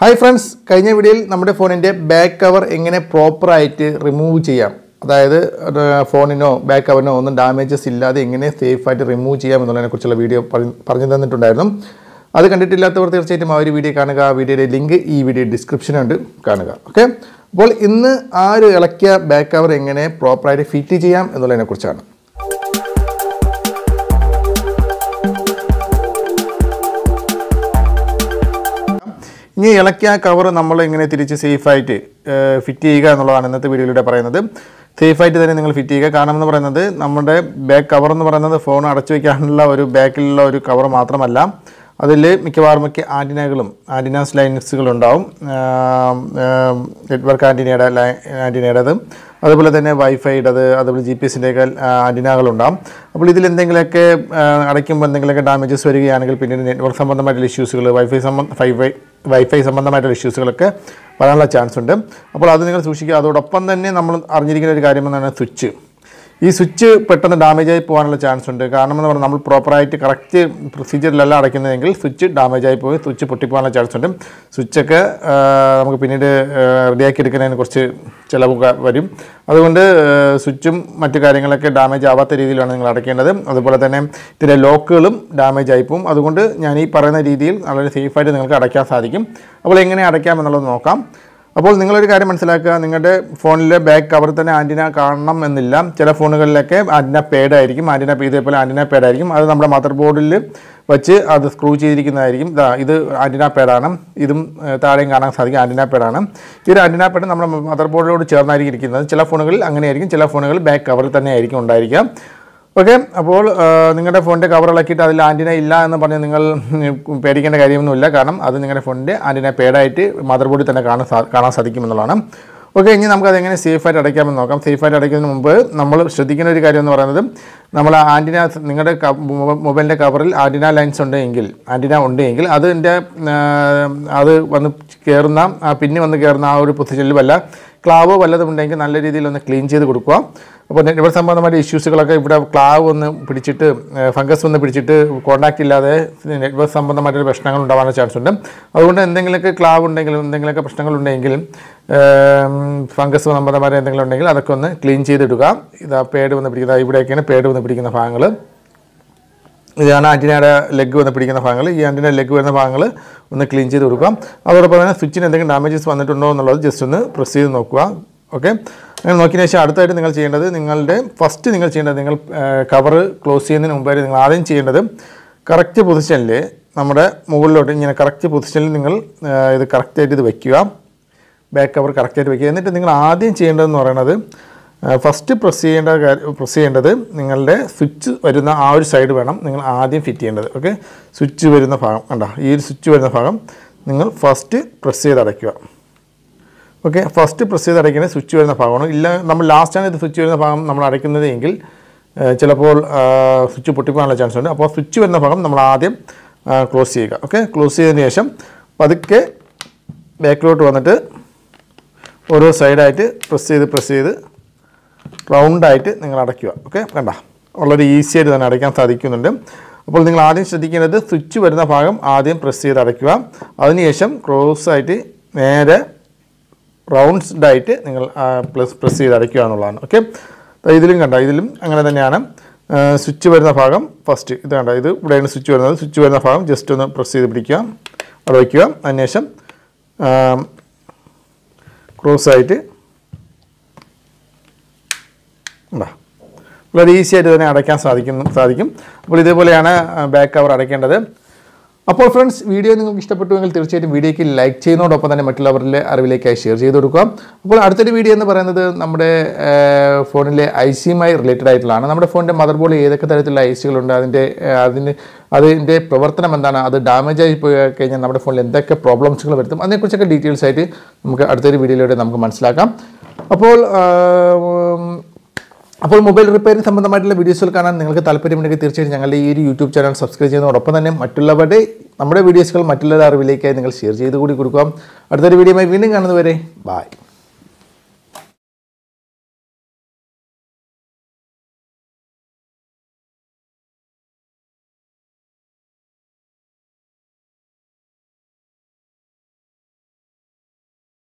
hi friends കഴിഞ്ഞ വീഡിയോയിൽ നമ്മുടെ ഫോണിൻ്റെ ബാക്ക് കവർ എങ്ങനെ പ്രോപ്പറായിട്ട് റിമൂവ് ചെയ്യാം അതായത് അത് ഫോണിനോ ബാക്ക് കവറിനോ ഒന്നും ഡാമേജസ് ഇല്ലാതെ എങ്ങനെ സേഫായിട്ട് റിമൂവ് ചെയ്യാം എന്നുള്ളതിനെക്കുറിച്ചുള്ള വീഡിയോ പറഞ്ഞ് പറഞ്ഞു തന്നിട്ടുണ്ടായിരുന്നു അത് കണ്ടിട്ടില്ലാത്തവർ തീർച്ചയായിട്ടും ആ ഒരു വീഡിയോ കാണുക ആ വീഡിയോയുടെ ലിങ്ക് ഈ വീഡിയോ ഡിസ്ക്രിപ്ഷനുണ്ട് കാണുക ഓക്കെ അപ്പോൾ ഇന്ന് ആ ഒരു ഇളക്കിയ ബാക്ക് കവർ എങ്ങനെ പ്രോപ്പറായിട്ട് ഫിറ്റ് ചെയ്യാം എന്നുള്ളതിനെക്കുറിച്ചാണ് ഇനി ഇളക്കിയ കവർ നമ്മൾ എങ്ങനെ തിരിച്ച് സേഫായിട്ട് ഫിറ്റ് ചെയ്യുക എന്നുള്ളതാണ് ഇന്നത്തെ വീഡിയോയിലൂടെ പറയുന്നത് സേഫായിട്ട് തന്നെ നിങ്ങൾ ഫിറ്റ് ചെയ്യുക കാരണം എന്ന് പറയുന്നത് നമ്മുടെ ബാക്ക് കവർ എന്ന് പറയുന്നത് ഫോൺ അടച്ചു വയ്ക്കാനുള്ള ഒരു ബാക്കിലുള്ള ഒരു കവർ മാത്രമല്ല അതിൽ മിക്കവാറും മിക്ക ആൻറ്റിനകളും ആൻറ്റിനാസ് ലൈൻസുകളുണ്ടാവും നെറ്റ്വർക്ക് ആൻറ്റിനയുടെ ലൈ ആൻറ്റിനയുടേത് അതുപോലെ തന്നെ വൈഫൈയുടേത് അതുപോലെ ജി പി എസിൻ്റെയൊക്കെ ആൻറ്റിനകളുണ്ടാവും അപ്പോൾ ഇതിൽ എന്തെങ്കിലുമൊക്കെ ആ, അടയ്ക്കുമ്പോൾ എന്തെങ്കിലുമൊക്കെ ഡാമേജസ് വരികയാണെങ്കിൽ പിന്നീട് നെറ്റ്വർക്ക് സംബന്ധമായിട്ടുള്ള ഇഷ്യൂസുകൾ വൈഫൈ സംബന്ധ വൈഫൈ വൈഫൈ സംബന്ധമായിട്ടുള്ള ഇഷ്യൂസുകളൊക്കെ വരാനുള്ള ചാൻസ് ഉണ്ട് അപ്പോൾ അത് നിങ്ങൾ സൂക്ഷിക്കുക അതോടൊപ്പം തന്നെ നമ്മൾ അറിഞ്ഞിരിക്കുന്ന ഒരു കാര്യം എന്നാണ് സ്വിച്ച് ഈ സ്വിച്ച് പെട്ടെന്ന് ഡാമേജ് ആയി പോകാനുള്ള ചാൻസ് ഉണ്ട് കാരണം എന്ന് പറഞ്ഞാൽ നമ്മൾ പ്രോപ്പറായിട്ട് കറക്റ്റ് പ്രൊസീജിയറിലല്ല അടയ്ക്കുന്നതെങ്കിൽ സ്വിച്ച് ഡാമേജ് ആയി പോയി സ്വിച്ച് പൊട്ടിപ്പോകാനുള്ള ചാൻസ് ഉണ്ട് സ്വിച്ചൊക്കെ ആ, നമുക്ക് പിന്നീട് റെഡിയാക്കി എടുക്കുന്നതിന് കുറച്ച് ചിലവ് വരും അതുകൊണ്ട് ആ, സ്വിച്ചും മറ്റു കാര്യങ്ങളൊക്കെ ഡാമേജ് ആവാത്ത രീതിയിലാണ് നിങ്ങൾ അടയ്ക്കേണ്ടത് അതുപോലെ തന്നെ ഇതിൻ്റെ ലോക്കുകളും ഡാമേജ് ആയി പോകും അതുകൊണ്ട് ഞാൻ ഈ പറയുന്ന രീതിയിൽ വളരെ സേഫായിട്ട് നിങ്ങൾക്ക് അടയ്ക്കാൻ സാധിക്കും അപ്പോൾ എങ്ങനെ അടയ്ക്കാം എന്നുള്ളത് നോക്കാം അപ്പോൾ നിങ്ങളൊരു കാര്യം മനസ്സിലാക്കുക നിങ്ങളുടെ ഫോണിലെ ബാക്ക് കവർ തന്നെ ആൻറ്റിന കാണണം എന്നില്ല ചില ഫോണുകളിലൊക്കെ ആൻറ്റിന പേഡ് ആയിരിക്കും ആൻറ്റിന ഇതേപോലെ ആൻറ്റിന പേഡ് ആയിരിക്കും അത് നമ്മുടെ മദർ ബോർഡിൽ വെച്ച് അത് സ്ക്രൂ ചെയ്തിരിക്കുന്നതായിരിക്കും ദാ ഇത് ആൻറ്റിന പേഡാണ് ഇതും ഏഹ്, താഴെയും കാണാൻ സാധിക്കും ആൻറ്റിന പേഡാണ് ഈ ഒരു ആൻറ്റിന പേഡ് നമ്മുടെ മദർ ബോർഡിലോട് ചേർന്നായിരിക്കും ഇരിക്കുന്നത് ചില ഫോണുകളിൽ അങ്ങനെയായിരിക്കും ചില ഫോണുകളിൽ ബാക്ക് കവറിൽ തന്നെ ആയിരിക്കും ഉണ്ടായിരിക്കുക ഓക്കെ അപ്പോൾ ആ, നിങ്ങളുടെ ഫോണിൻ്റെ കവർ ഇളക്കിയിട്ട് അതിൽ ആൻറ്റിന ഇല്ല എന്ന് പറഞ്ഞ് നിങ്ങൾ ഉം, പേടിക്കേണ്ട കാര്യമൊന്നുമില്ല കാരണം അത് നിങ്ങളുടെ ഫോണിൻ്റെ ആൻറ്റിന പേഡായിട്ട് മദർ ബോർഡിൽ തന്നെ കാണാൻ സാ കാണാൻ സാധിക്കും എന്നുള്ളതാണ് ഓക്കെ ഇനി നമുക്ക് അതെങ്ങനെ സേഫായിട്ട് അടയ്ക്കാമെന്ന് നോക്കാം സേഫായിട്ട് അടയ്ക്കുന്നതിന് മുമ്പ് നമ്മൾ ശ്രദ്ധിക്കുന്ന ഒരു കാര്യം എന്ന് പറയുന്നത് നമ്മൾ ആൻറ്റിന നിങ്ങളുടെ ക- മൊ- മൊബൈലിൻ്റെ കവറിൽ ആൻറ്റിന ലൈൻസ് ഉണ്ടെങ്കിൽ ആൻറ്റിന ഉണ്ടെങ്കിൽ അതിൻ്റെ ആ, അത് വന്ന് കയറുന്ന ആ പിന്നി വന്ന് കയറുന്ന ആ ഒരു പൊസിഷനിൽ വല്ല ക്ലാവോ വല്ലതും ഉണ്ടെങ്കിൽ നല്ല രീതിയിൽ ഒന്ന് ക്ലീൻ ചെയ്ത് കൊടുക്കുക അപ്പോൾ നെറ്റ്വർക്ക് സംബന്ധമായ ഇഷ്യൂസുകളൊക്കെ ഇവിടെ ക്ലാവ് ഒന്ന് പിടിച്ചിട്ട് ഫംഗസ് വന്ന് പിടിച്ചിട്ട് കോൺടാക്റ്റ് ഇല്ലാതെ നെറ്റ്വർക്ക് സംബന്ധമായിട്ടൊരു പ്രശ്നങ്ങൾ ഉണ്ടാവാനുള്ള ചാൻസ് ഉണ്ട് അതുകൊണ്ട് എന്തെങ്കിലുമൊക്കെ ക്ലാവ് ഉണ്ടെങ്കിലും എന്തെങ്കിലുമൊക്കെ പ്രശ്നങ്ങളുണ്ടെങ്കിലും ഫംഗസ് സംബന്ധമായ എന്തെങ്കിലും ഉണ്ടെങ്കിൽ അതൊക്കെ ഒന്ന് ക്ലീൻ ചെയ്തിടുക ഇതാ പേഡ് വന്ന് പിടിക്കുന്ന ഇവിടെയൊക്കെയാണ് പേഡ് വന്ന് പിടിക്കുന്ന ഭാഗങ്ങൾ ഇതാണ് ആൻറ്റിനയുടെ ലെഗ് വന്ന് പിടിക്കുന്ന ഭാഗങ്ങൾ ഈ ആൻറ്റിന ലെഗ് വരുന്ന ഭാഗങ്ങൾ ഒന്ന് ക്ലീൻ ചെയ്ത് കൊടുക്കാം അതോടൊപ്പം തന്നെ സ്വിച്ചിന് എന്തെങ്കിലും ഡാമേജസ് വന്നിട്ടുണ്ടോ എന്നുള്ളത് ജസ്റ്റ് ഒന്ന് പ്രസ് ചെയ്ത് നോക്കുക ഓക്കെ അങ്ങനെ നോക്കിയതിന് ശേഷം അടുത്തായിട്ട് നിങ്ങൾ ചെയ്യേണ്ടത് നിങ്ങളുടെ ഫസ്റ്റ് നിങ്ങൾ ചെയ്യേണ്ടത് നിങ്ങൾ കവർ ക്ലോസ് ചെയ്യുന്നതിന് മുമ്പായിട്ട് നിങ്ങൾ ആദ്യം ചെയ്യേണ്ടത് കറക്റ്റ് പൊസിഷനിൽ നമ്മുടെ മുകളിലോട്ട് ഇങ്ങനെ കറക്റ്റ് പൊസിഷനിൽ നിങ്ങൾ ആ, ഇത് കറക്റ്റായിട്ട് ഇത് വയ്ക്കുക ബാക്ക് കവർ കറക്റ്റായിട്ട് വയ്ക്കുക എന്നിട്ട് നിങ്ങൾ ആദ്യം ചെയ്യേണ്ടതെന്ന് പറയുന്നത് ഫസ്റ്റ് പ്രസ് ചെയ്യേണ്ട പ്രസ് ചെയ്യേണ്ടത് നിങ്ങളുടെ സ്വിച്ച് വരുന്ന ആ ഒരു സൈഡ് വേണം നിങ്ങൾ ആദ്യം ഫിറ്റ് ചെയ്യേണ്ടത് ഓക്കെ സ്വിച്ച് വരുന്ന ഭാഗം കണ്ട ഈ ഒരു സ്വിച്ച് വരുന്ന ഭാഗം നിങ്ങൾ ഫസ്റ്റ് പ്രസ് ചെയ്ത് അടയ്ക്കുക ഓക്കെ ഫസ്റ്റ് പ്രസ് ചെയ്ത് അടയ്ക്കുന്ന സ്വിച്ച് വരുന്ന ഭാഗമാണ് ഇല്ല നമ്മൾ ലാസ്റ്റാണ് ഇത് സ്വിച്ച് വരുന്ന ഭാഗം നമ്മൾ അടയ്ക്കുന്നത് എങ്കിൽ ഏഹ്, ചിലപ്പോൾ സ്വിച്ച് പൊട്ടിപ്പോകാനുള്ള ചാൻസ് ഉണ്ട് അപ്പോൾ സ്വിച്ച് വരുന്ന ഭാഗം നമ്മൾ ആദ്യം ക്ലോസ് ചെയ്യുക ഓക്കെ ക്ലോസ് ചെയ്തതിന് ശേഷം പതുക്കെ ബാക്കിലോട്ട് വന്നിട്ട് ഓരോ സൈഡായിട്ട് പ്രസ് ചെയ്ത് പ്രസ് ചെയ്ത് റൗണ്ടായിട്ട് നിങ്ങൾ അടയ്ക്കുക ഓക്കെ കണ്ട വളരെ ഈസി ആയിട്ട് തന്നെ അടയ്ക്കാൻ സാധിക്കുന്നുണ്ട് അപ്പോൾ നിങ്ങൾ ആദ്യം ശ്രദ്ധിക്കേണ്ടത് സ്വിച്ച് വരുന്ന ഭാഗം ആദ്യം പ്രസ് ചെയ്ത് അടയ്ക്കുക അതിനുശേഷം ക്രോസ് ആയിട്ട് നേരെ റൗണ്ട്സ്ഡ് ആയിട്ട് നിങ്ങൾ പ്ലസ് പ്രസ് ചെയ്ത് അടയ്ക്കുക എന്നുള്ളതാണ് ഓക്കെ ഇതിലും കണ്ട ഇതിലും അങ്ങനെ തന്നെയാണ് സ്വിച്ച് വരുന്ന ഭാഗം ഫസ്റ്റ് ഇത് കണ്ട ഇത് ഇവിടെയാണ് സ്വിച്ച് വരുന്നത് സ്വിച്ച് വരുന്ന ഭാഗം ജസ്റ്റ് ഒന്ന് പ്രസ് ചെയ്ത് പിടിക്കുക അവിടെ വയ്ക്കുക അതിനുശേഷം ക്രോസ് ആയിട്ട് ഉണ്ടോ വളരെ ഈസി ആയിട്ട് തന്നെ അടയ്ക്കാൻ സാധിക്കും സാധിക്കും അപ്പോൾ ഇതേപോലെയാണ് ബാക്ക് കവർ അടയ്ക്കേണ്ടത് അപ്പോൾ ഫ്രണ്ട്സ് വീഡിയോ നിങ്ങൾക്ക് ഇഷ്ടപ്പെട്ടുവെങ്കിൽ തീർച്ചയായിട്ടും വീഡിയോയ്ക്ക് ലൈക്ക് ചെയ്യുന്നതോടൊപ്പം തന്നെ മറ്റുള്ളവരിലെ അറിവിലേക്കായി ഷെയർ ചെയ്ത് കൊടുക്കുക അപ്പോൾ അടുത്തൊരു വീഡിയോ എന്ന് പറയുന്നത് നമ്മുടെ ആ, ഫോണിലെ ഐ സിയുമായി റിലേറ്റഡ് ആയിട്ടുള്ളതാണ് നമ്മുടെ ഫോണിൻ്റെ മദർ ബോർഡിൽ ഏതൊക്കെ തരത്തിലുള്ള ഐ സികളുണ്ട് അതിൻ്റെ ആ, അതിന് അതിൻ്റെ പ്രവർത്തനം എന്താണ് അത് ഡാമേജ് ആയി പോയി കഴിഞ്ഞാൽ നമ്മുടെ ഫോണിൽ എന്തൊക്കെ പ്രോബ്ലംസുകൾ വരുത്തും അതിനെക്കുറിച്ചൊക്കെ ഡീറ്റെയിൽസ് ആയിട്ട് നമുക്ക് അടുത്തൊരു വീഡിയോയിലൂടെ നമുക്ക് മനസ്സിലാക്കാം അപ്പോൾ ആ, ഉം, അപ്പോൾ മൊബൈൽ റിപ്പയറിംഗ് സംബന്ധമായിട്ടുള്ള വീഡിയോസുകൾ കാണാൻ നിങ്ങൾക്ക് താല്പര്യമുണ്ടെങ്കിൽ തീർച്ചയായും ഞങ്ങളുടെ ഈ ഒരു യൂട്യൂബ് ചാനൽ സബ്സ്ക്രൈബ് ചെയ്യുന്നതോടൊപ്പം തന്നെ മറ്റുള്ളവരുടെ നമ്മുടെ വീഡിയോസുകൾ മറ്റുള്ളവരുടെ അറിവിലേക്കായി നിങ്ങൾ ഷെയർ ചെയ്ത് കൂടി കൊടുക്കാം അടുത്തൊരു വീഡിയോയുമായി വീണ്ടും കാണുന്നതുവരെ ബായ്